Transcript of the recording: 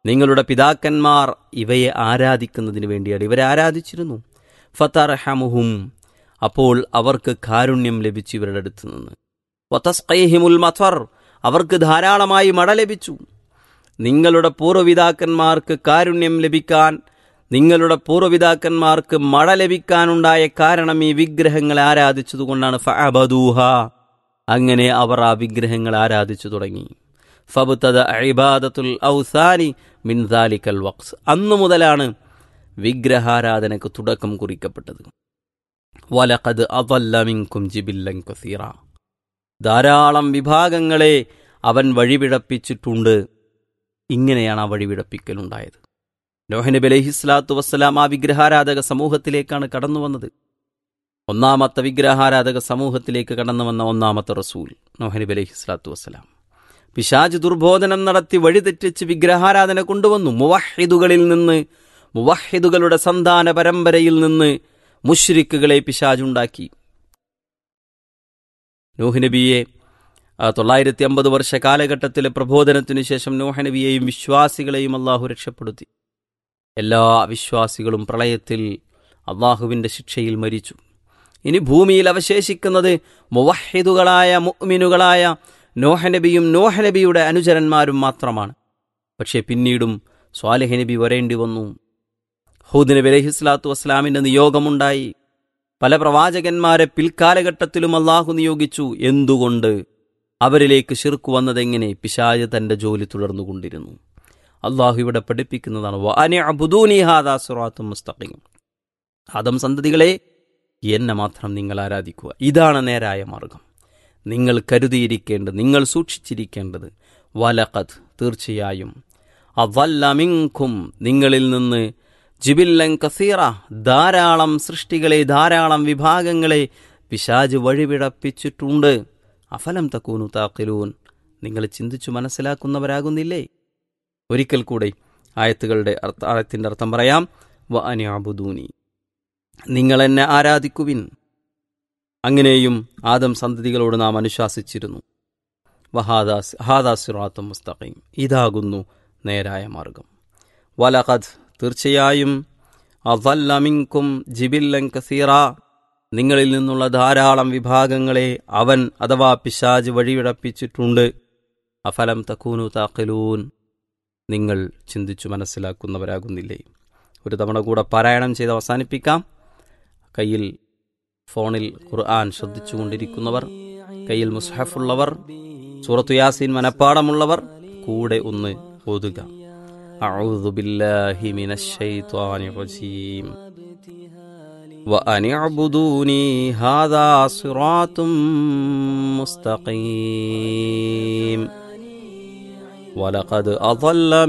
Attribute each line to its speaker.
Speaker 1: നിങ്ങളുടെ പിതാക്കന്മാർ ഇവയെ ആരാധിക്കുന്നതിന് വേണ്ടിയാണ് ഇവരെ ആരാധിച്ചിരുന്നു ഫതർഹമുഹും അപ്പോൾ അവർക്ക് കാരുണ്യം ലഭിച്ചു ഇവരുടെ അടുത്ത് നിന്ന് വതസ്ഖൈഹിമുൽ മത്വർ അവർക്ക് ധാരാളമായി മഴ ലഭിച്ചു നിങ്ങളുടെ പൂർവ്വപിതാക്കന്മാർക്ക് കാരുണ്യം ലഭിക്കാൻ നിങ്ങളുടെ പൂർവ്വപിതാക്കന്മാർക്ക് മഴ ലഭിക്കാനുണ്ടായ കാരണം ഈ വിഗ്രഹങ്ങളെ ആരാധിച്ചതുകൊണ്ടാണ് ഫഅബദൂഹ അങ്ങനെ അവർ ആ വിഗ്രഹങ്ങൾ ആരാധിച്ചു തുടങ്ങി ഫബുത്തദ ഇബാദത്തുൽ ഔസാനി മിൻ ദാലിക്കൽ വഖ്സ് അന്നു മുതലാണ് വിഗ്രഹാരാധനക്ക് തുടക്കം കുറിക്കപ്പെട്ടത് വലഖദ് അദല്ല മിൻകും ജിബില്ലൻ കസീറ ധാരാളം വിഭാഗങ്ങളെ അവൻ വഴിപിഴപ്പിച്ചിട്ടുണ്ട് ഇങ്ങനെയാണ് ആ വഴിപിഴപ്പിക്കലുണ്ടായത് നോഹനബി അലഹിസ്ലാത്തു വസ്സലാം ആ വിഗ്രഹാരാധക സമൂഹത്തിലേക്കാണ് കടന്നു വന്നത് ഒന്നാമത്തെ വിഗ്രഹാരാധക സമൂഹത്തിലേക്ക് കടന്നു വന്ന ഒന്നാമത്തെ റസൂൽ നോഹനബി അലഹിസ്ലാത്തു വസ്സലാം പിശാജ് ദുർബോധനം നടത്തി വഴിതെറ്റിച്ച് വിഗ്രഹാരാധന കൊണ്ടുവന്നു മുവഹിദുകളിൽ നിന്ന് മുവഹിദുകളുടെ സന്താന പരമ്പരയിൽ നിന്ന് മുഷ്രിക്കുകളെ പിശാജുണ്ടാക്കി നൂഹ്നബിയെ തൊള്ളായിരത്തി അമ്പത് വർഷ കാലഘട്ടത്തിലെ പ്രബോധനത്തിനു ശേഷം നൂഹനബിയെയും വിശ്വാസികളെയും അള്ളാഹു രക്ഷപ്പെടുത്തി എല്ലാ വിശ്വാസികളും പ്രളയത്തിൽ അള്ളാഹുവിൻ്റെ ശിക്ഷയിൽ മരിച്ചു ഇനി ഭൂമിയിൽ അവശേഷിക്കുന്നത് മുവഹിദുകളായ മുഅ്മിനുകളായ നോഹനബിയും നോഹനബിയുടെ അനുചരന്മാരും മാത്രമാണ് പക്ഷേ പിന്നീടും സ്വാലിഹ് നബി വരേണ്ടി വന്നു ഹൂദ് നബി അലഹിസ്ലാത്തു വസ്ലാമിൻ്റെ നിയോഗമുണ്ടായി പല പ്രവാചകന്മാരെ പിൽക്കാലഘട്ടത്തിലും അള്ളാഹു നിയോഗിച്ചു എന്തുകൊണ്ട് അവരിലേക്ക് ഷിർക്ക് വന്നതെങ്ങനെ പിശാജ് തന്റെ ജോലി തുടർന്നുകൊണ്ടിരുന്നു അള്ളാഹു ഇവിടെ പഠിപ്പിക്കുന്നതാണ് മുസ്തഖീം ആദം സന്തതികളെ എന്നെ മാത്രം നിങ്ങൾ ആരാധിക്കുക ഇതാണ് നേരായ മാർഗം നിങ്ങൾ കരുതിയിരിക്കേണ്ടത് നിങ്ങൾ സൂക്ഷിച്ചിരിക്കേണ്ടത് വലഖത് തീർച്ചയായും അവല്ലമിങ്കും നിങ്ങളിൽ നിന്ന് ജിബില്ലൻ കസീറ ധാരാളം സൃഷ്ടികളെ ധാരാളം വിഭാഗങ്ങളെ പിശാജ് വഴിപിഴപ്പിച്ചിട്ടുണ്ട് അഫലം തക്കൂനു താക്കിലൂൻ നിങ്ങൾ ചിന്തിച്ചു മനസ്സിലാക്കുന്നവരാകുന്നില്ലേ ഒരിക്കൽ കൂടെ ആയത്തുകളുടെ അർത്ഥ ആയത്തിൻ്റെ അർത്ഥം പറയാം വ അനാബുദൂനി നിങ്ങൾ എന്നെ ആരാധിക്കുവിൻ അങ്ങനെയും ആദം സന്തതികളോട് നാം അനുശാസിച്ചിരുന്നു വഹാദാസ് ഹാദാസിറാത്തും മുസ്തഖീം ഇതാകുന്നു നേരായ മാർഗം വലഖദ് തീർച്ചയായും അവല്ലമിങ്കും ജിബില്ലൻ കസീറ നിങ്ങളിൽ നിന്നുള്ള ധാരാളം വിഭാഗങ്ങളെ അവൻ അഥവാ പിശാജ് വഴിവിടപ്പിച്ചിട്ടുണ്ട് അഫലം തക്കൂനു താക്കലൂൻ നിങ്ങൾ ചിന്തിച്ചു മനസ്സിലാക്കുന്നവരാകുന്നില്ലേ ഒരു തവണ കൂടെ പാരായണം ചെയ്ത് അവസാനിപ്പിക്കാം കയ്യിൽ ഫോണിൽ ഖുർആൻ ശ്രദ്ധിച്ചുകൊണ്ടിരിക്കുന്നവർ കയ്യിൽ മുസ്ഹഫുള്ളവർ സൂറത്തു യാസീൻ മനപ്പാടമുള്ളവർ കൂടെ ഒന്ന് ഓതുക أعوذ بالله من الشيطان الرجيم وأن اعبدوني هذا صراط مستقيم ولقد أضل